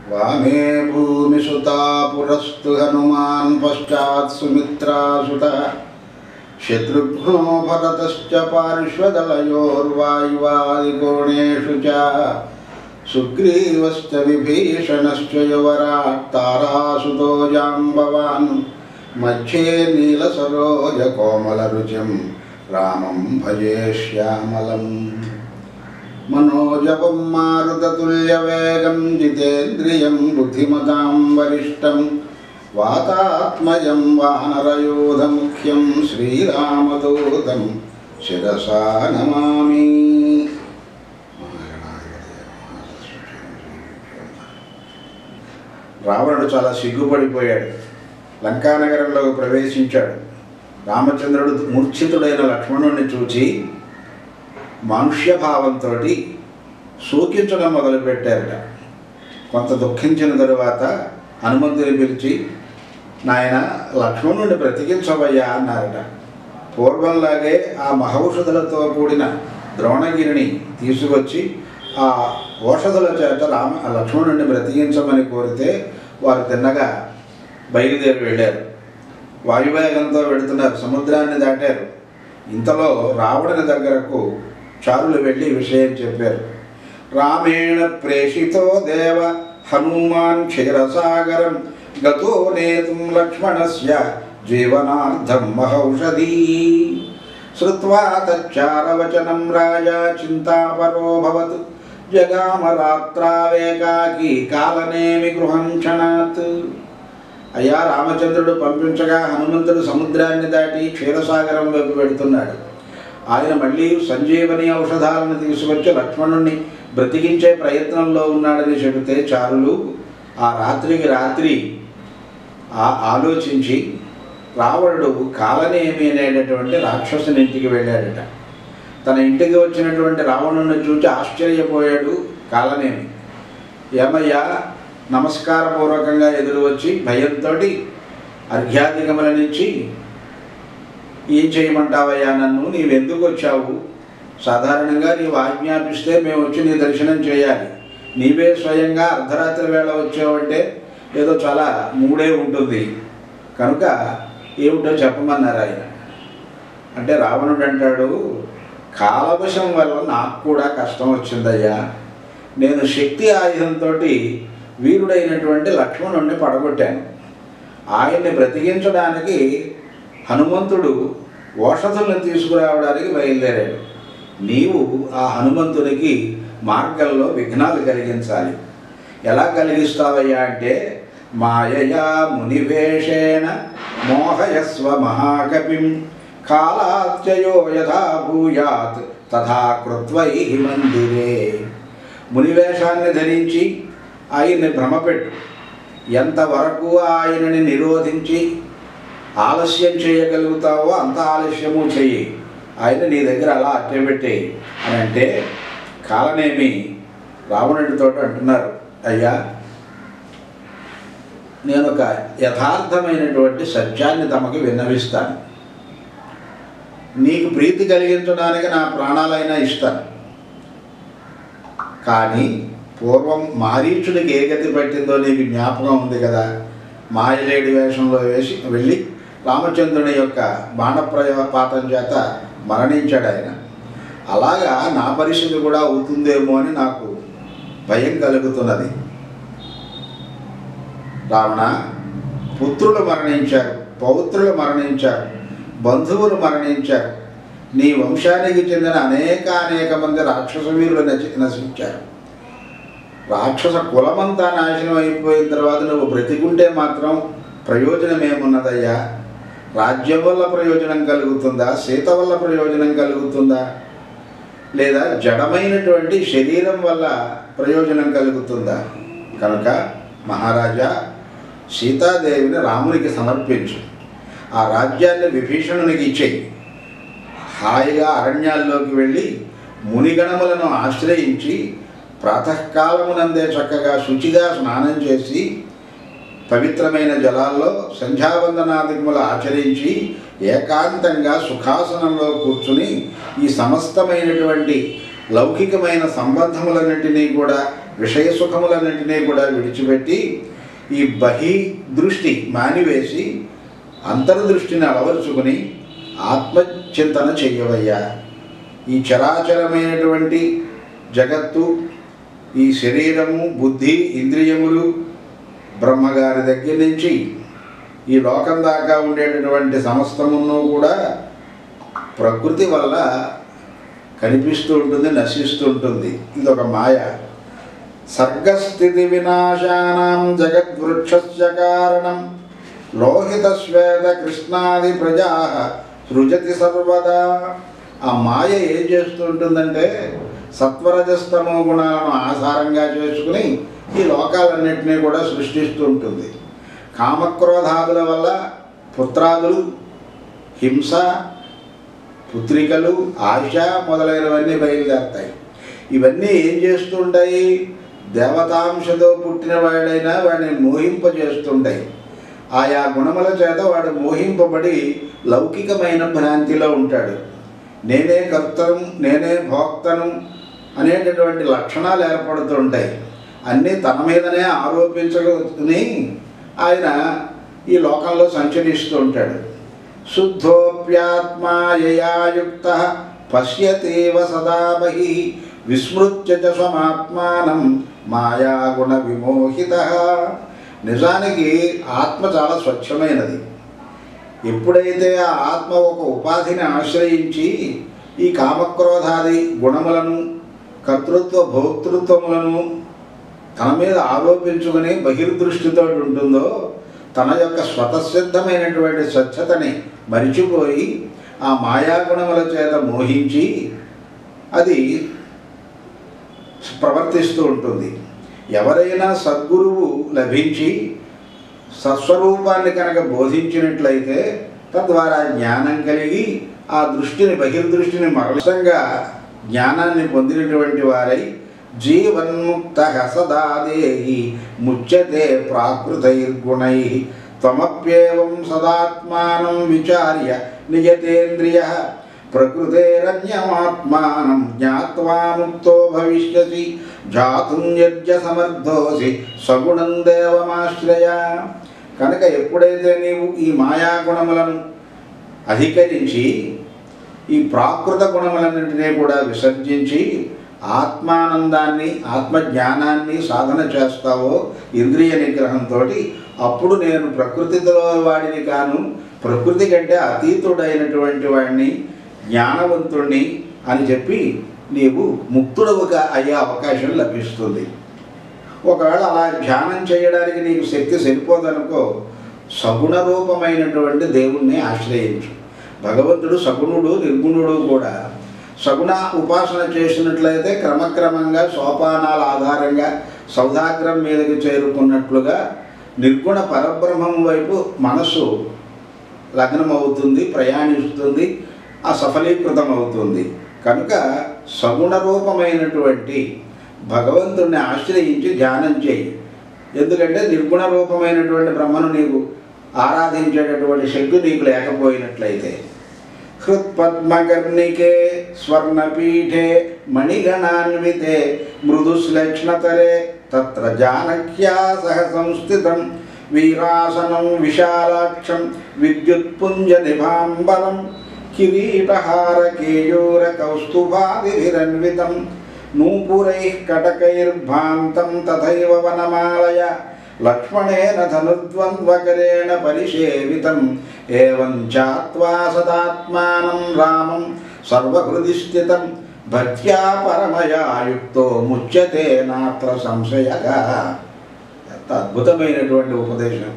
వామే భూమిసుతా పురస్తు హనుమాన్ పశ్చాత్ సుమిత్రాసుత శత్రుఘ్నో భరతశ్చ పార్శ్వదలయోర్వాయువాదికోణేషు చ సుగ్రీవశ్చ విభీషణశ్చ యువరాట్ తారాసుతో జాంబవాన్ మధ్యే నీలసరోజకోమలరుచిం రామం భజే శ్యామలం మనోజవం మారుతతుల్యవేగం జితేంద్రియం బుద్ధిమతాం వరిష్టం వాతాత్మజం వానరయూధముఖ్యం శ్రీరామదూతం శిరసా నమామి రావణుడు చాలా సిగ్గుపడిపోయాడు లంకానగరంలోకి ప్రవేశించాడు రామచంద్రుడు మూర్ఛితుడైన లక్ష్మణుడిని చూచి మానుష్యభావంతో సూకించడం మొదలుపెట్టారట కొంత దుఃఖించిన తరువాత హనుమంతుని పిలిచి నాయన లక్ష్మణుడిని బ్రతికించవయ్యా అన్నారట పూర్వంలాగే ఆ మహౌషధులతో కూడిన ద్రోణగిరిని తీసుకొచ్చి ఆ ఔషధుల చేత రామ లక్ష్మణుడిని బ్రతికించమని కోరితే వారు తిన్నగా బయలుదేరి వెళ్ళారు వాయువేగంతో వెళుతున్నారు సముద్రాన్ని దాటారు ఇంతలో రావణుని దగ్గరకు చారులు వెళ్ళి ఈ విషయం చెప్పారు రామేణ ప్రేషితో దేవ హనుమాన్ క్షీరసాగరం గతో నేతుం లక్ష్మణస్య జీవనార్థం మహౌషధీ శ్రుత్వా తచ్చారవచనం రాజా చింతాపరోభవత్ జగామరాత్రావేకాకి కాలనేమి గృహం క్షణాత్ అయ్యా రామచంద్రుడు పంపించగా హనుమంతుడు సముద్రాన్ని దాటి క్షీరసాగరం వైపు వెడుతున్నాడు ఆయన మళ్ళీ సంజీవని ఔషధాలను తీసుకొచ్చి లక్ష్మణుణ్ణి బ్రతికించే ప్రయత్నంలో ఉన్నాడని చెబితే చారులు ఆ రాత్రికి రాత్రి ఆ ఆలోచించి రావణుడు కాలనేమి అనేటటువంటి రాక్షసుని ఇంటికి వెళ్ళాడట తన ఇంటికి వచ్చినటువంటి రావణుని చూసి ఆశ్చర్యపోయాడు కాలనేమి ఏమయ్యా నమస్కారపూర్వకంగా ఎదురు వచ్చి భయంతో అర్ఘ్యాధిగమలనిచ్చి ఏం చేయమంటావయ్యా నన్ను నీవెందుకు వచ్చావు సాధారణంగా నీవు ఆజ్ఞాపిస్తే మేము వచ్చి నీ దర్శనం చేయాలి నీవే స్వయంగా అర్ధరాత్రి వేళ వచ్చావంటే ఏదో చాలా మూడే ఉంటుంది కనుక ఏమిటో చెప్పమన్నారు ఆయన అంటే రావణుడు అంటాడు కాలవశం వల్ల నాకు కూడా కష్టం వచ్చిందయ్యా నేను శక్తి ఆయుధంతో వీరుడైనటువంటి లక్ష్మణుణ్ణి పడగొట్టాను ఆయన్ని బ్రతికించడానికి హనుమంతుడు ఓషధులను తీసుకురావడానికి బయలుదేరాడు నీవు ఆ హనుమంతునికి మార్గంలో విఘ్నాలు కలిగించాలి ఎలా కలిగిస్తావయ్యా అంటే మాయయా మునివేషేణ మోహయస్వ మహాకపిం కాలాత్యయో యథా భూయాత్ తథా కృత్వై మందిరే మునివేషాన్ని ధరించి ఆయన్ని భ్రమపెట్టు ఎంతవరకు ఆయనని నిరోధించి ఆలస్యం చేయగలుగుతావో అంత ఆలస్యము చెయ్యి ఆయన నీ దగ్గర అలా అట్టబెట్టే అని అంటే కాలనేమి రావణుడితో అంటున్నారు అయ్యా నేను ఒక యథార్థమైనటువంటి సత్యాన్ని తమకి విన్నవిస్తాను నీకు ప్రీతి కలిగించడానికి నా ప్రాణాలైనా ఇస్తాను కానీ పూర్వం మారీచుడికి ఏ గతి పట్టిందో నీకు జ్ఞాపకం ఉంది కదా మాయలేడి వేషంలో వేసి వెళ్ళి రామచంద్రుని యొక్క బాణప్రయోపాతం చేత మరణించాడు ఆయన అలాగా నా పరిస్థితి కూడా అవుతుందేమో అని నాకు భయం కలుగుతున్నది రావణ పుత్రులు మరణించారు పౌత్రులు మరణించారు బంధువులు మరణించారు నీ వంశానికి చెందిన అనేక అనేక మంది రాక్షస వీరులు నచి నశించారు రాక్షస కులమంతా నాశనం అయిపోయిన తర్వాత నువ్వు బ్రతికుంటే మాత్రం ప్రయోజనం ఏమున్నదయ్యా రాజ్యం వల్ల ప్రయోజనం కలుగుతుందా సీత వల్ల ప్రయోజనం కలుగుతుందా లేదా జడమైనటువంటి శరీరం వల్ల ప్రయోజనం కలుగుతుందా కనుక మహారాజా సీతాదేవిని రామునికి సమర్పించు ఆ రాజ్యాన్ని విభీషణునికి ఇచ్చేయి హాయిగా అరణ్యాల్లోకి వెళ్ళి మునిగణములను ఆశ్రయించి ప్రాతకాలమునందే చక్కగా శుచిగా స్నానం చేసి పవిత్రమైన జలాల్లో సంధ్యావందనాదికములు ఆచరించి ఏకాంతంగా సుఖాసనంలో కూర్చుని ఈ సమస్తమైనటువంటి లౌకికమైన సంబంధములన్నింటినీ కూడా విషయ సుఖములన్నింటినీ కూడా విడిచిపెట్టి ఈ బహి దృష్టి మానివేసి అంతర్దృష్టిని అలవరుచుకుని ఆత్మచింతన చెయ్యవయ్యా ఈ చరాచరమైనటువంటి జగత్తు ఈ శరీరము బుద్ధి ఇంద్రియములు బ్రహ్మగారి దగ్గర నుంచి ఈ లోకం దాకా ఉండేటటువంటి సమస్తమును కూడా ప్రకృతి వల్ల కనిపిస్తూ ఉంటుంది నశిస్తూ ఉంటుంది ఇది ఒక మాయ సర్గస్థితి వినాశానాం జగద్వృక్షస్య కారణం లోహిత శ్వేత కృష్ణాది ప్రజా సృజతి సర్వదా ఆ మాయ ఏం చేస్తూ ఉంటుందంటే సత్వరజస్తమో గుణాలను ఆధారంగా చేసుకుని ఈ లోకాలన్నింటినీ కూడా సృష్టిస్తూ ఉంటుంది కామక్రోధాదుల వల్ల పుత్రాదులు హింస పుత్రికలు ఆశ మొదలైనవన్నీ బయలుదేరుతాయి ఇవన్నీ ఏం చేస్తుంటాయి దేవతాంశతో పుట్టిన వాడైనా వాడిని మోహింపజేస్తుంటాయి ఆయా గుణముల చేత వాడు మోహింపబడి లౌకికమైన భ్రాంతిలో ఉంటాడు నేనే కర్తను నేనే భోక్తను అనేటటువంటి లక్షణాలు ఏర్పడుతుంటాయి అన్నీ తన మీదనే ఆరోపించుకుని ఆయన ఈ లోకంలో సంచరిస్తూ ఉంటాడు శుద్ధోప్యాత్మాయయాయుక్త పశ్యతేవ సదా బహి విస్మృత్య చ స్వమాత్మానం మాయాగుణ విమోహిత నిజానికి ఆత్మ చాలా స్వచ్ఛమైనది ఎప్పుడైతే ఆ ఆత్మ ఒక ఉపాధిని ఆశ్రయించి ఈ కామక్రోధాది గుణములను కర్తృత్వ భోక్తృత్వములను తన మీద ఆరోపించుకుని బహిర్దృష్టితో ఉంటుందో తన యొక్క స్వతసిద్ధమైనటువంటి స్వచ్ఛతని మరిచిపోయి ఆ మాయాగుణముల చేత మోహించి అది ప్రవర్తిస్తూ ఉంటుంది ఎవరైనా సద్గురువు లభించి సస్వరూపాన్ని కనుక బోధించినట్లయితే తద్వారా జ్ఞానం కలిగి ఆ దృష్టిని బహిర్దృష్టిని మరలసంగా జ్ఞానాన్ని పొందినటువంటి వారై జీవన్ముక్త సదాదేహి ముచ్యతే ప్రాకృతైర్గుణై త్వమప్యేవం సదాత్మానం విచార్య నిజతేంద్రియ ప్రకృతేరన్యమాత్మానం జ్ఞాత్వా ముక్తో భవిష్యసి జాతుం యజ్ఞ సమర్థోసి సగుణం దేవమాశ్రయ కనుక ఎప్పుడైతే నీవు ఈ మాయాగుణములను అధికరించి ఈ ప్రాకృత గుణములన్నింటినీ కూడా విసర్జించి ఆత్మానందాన్ని ఆత్మజ్ఞానాన్ని సాధన చేస్తావో ఇంద్రియ నిగ్రహంతో అప్పుడు నేను ప్రకృతిలో వాడిని కాను ప్రకృతి కంటే అతీతుడైనటువంటి వాడిని జ్ఞానవంతుణ్ణి అని చెప్పి నీవు ముక్తుడవుగా అయ్యే అవకాశం లభిస్తుంది ఒకవేళ అలా ధ్యానం చేయడానికి నీకు శక్తి సరిపోదనుకో సగుణ రూపమైనటువంటి దేవుణ్ణి ఆశ్రయించు భగవంతుడు సగుణుడు నిర్గుణుడు కూడా సగుణ ఉపాసన చేసినట్లయితే క్రమక్రమంగా సోపానాల ఆధారంగా సౌదాగ్రం మీదకి చేరుకున్నట్లుగా నిర్గుణ పరబ్రహ్మం వైపు మనస్సు లగ్నమవుతుంది ప్రయాణిస్తుంది ఆ సఫలీకృతం అవుతుంది కనుక సగుణ రూపమైనటువంటి భగవంతుణ్ణి ఆశ్రయించి ధ్యానం చేయి ఎందుకంటే నిర్గుణ రూపమైనటువంటి బ్రహ్మను నీకు ఆరాధించేటటువంటి శక్తి నీకు లేకపోయినట్లయితే హృత్పద్మకర్ణికే స్వర్ణపీఠే మణిగణాన్వితే మృదుశ్లేక్ష్ణతరే తత్ర జానక్యా సహ సంస్థితం వీరాసనం విశాలాక్షం విద్యుత్పుంజ నిభాంబరం కిరీటహార కేయూర కౌస్తుభాదిభిరన్వితం నూపురైః కటకైర్భాంతం తథైవ వనమాలయ లక్ష్మణేన ధనుద్వంద్వకరేణ పరిసేవితం ఏవం చాత్వా సదాత్మానం రామం సర్వహృది స్థితం భక్త్యా పరమయా యుక్తో ముచ్యతే నాత్ర సంశయగా ఎంత అద్భుతమైనటువంటి ఉపదేశం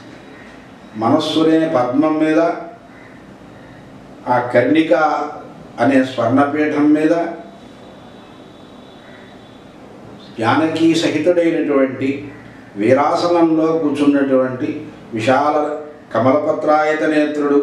మనస్సునే పద్మం మీద ఆ కర్ణిక అనే స్వర్ణపీఠం మీద జానకీ సహితుడైనటువంటి వీరాసనంలో కూర్చున్నటువంటి విశాల కమలపత్రాయత నేత్రుడు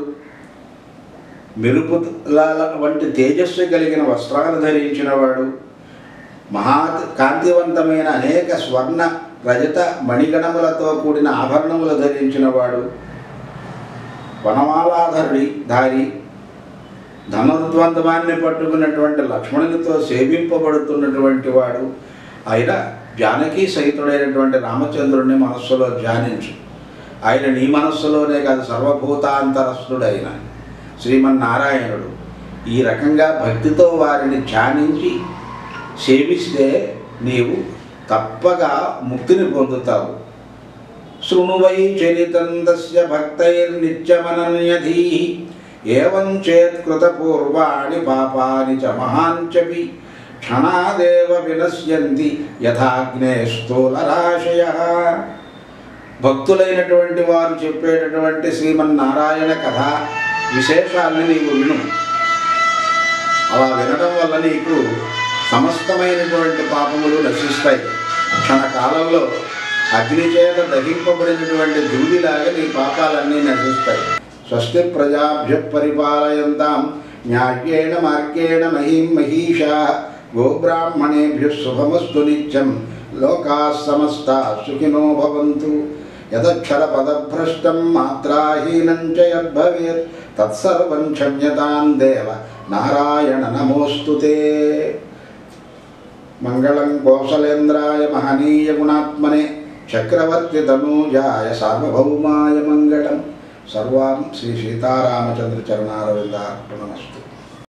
మెరుపుల వంటి తేజస్సు కలిగిన వస్త్రాలు ధరించిన వాడు మహా కాంతివంతమైన అనేక స్వర్ణ రజత మణిగణములతో కూడిన ఆభరణములు ధరించిన వాడు వనమాలాధరుడి ధారి ధనుర్ద్వంద్వాన్ని పట్టుకున్నటువంటి లక్ష్మణునితో సేవింపబడుతున్నటువంటి వాడు ఆయన జానకి సహితుడైనటువంటి రామచంద్రుడిని మనస్సులో ధ్యానించు ఆయన నీ మనస్సులోనే కాదు సర్వభూతాంతరస్థుడైన శ్రీమన్నారాయణుడు ఈ రకంగా భక్తితో వారిని ధ్యానించి సేవిస్తే నీవు తప్పగా ముక్తిని పొందుతావు శృణు వై చరితం తస్య భక్తైర్నిత్యమనన్యధీ ఏవం చేత్కృతపూర్వాణి పాపాని చ మహాంచపి క్షణాదేవ వినశ్యంతి యథాగ్నే స్థూలరాశయ భక్తులైనటువంటి వారు చెప్పేటటువంటి శ్రీమన్నారాయణ కథ విశేషాన్ని నీవు విను అలా వినడం వల్ల నీకు సమస్తమైనటువంటి పాపములు నశిస్తాయి క్షణకాలంలో అగ్ని చేత దహింపబడినటువంటి దూదిలాగా నీ పాపాలన్నీ నశిస్తాయి స్వస్తి ప్రజాభ్య పరిపాలయంతాం న్యాయేణ మార్గేణ మహీం మహీషా గోబ్రాహ్మణేభ్య శుభమస్తు నిత్యం లోకా సమస్త సుఖినో భవంతు యదక్షర పదభ్రష్టం మాత్రాహీనం చ యద్భవేత్ తత్సర్వం క్షమ్యతాం దేవ నారాయణ నమోస్తుతే మంగళం కోసలేంద్రాయ మహనీయ గుణాత్మనే చక్రవర్తి తనూజాయ సార్వభౌమాయ మంగళం సర్వాం శ్రీ సీతారామచంద్ర చరణారవిందార్పణమస్తు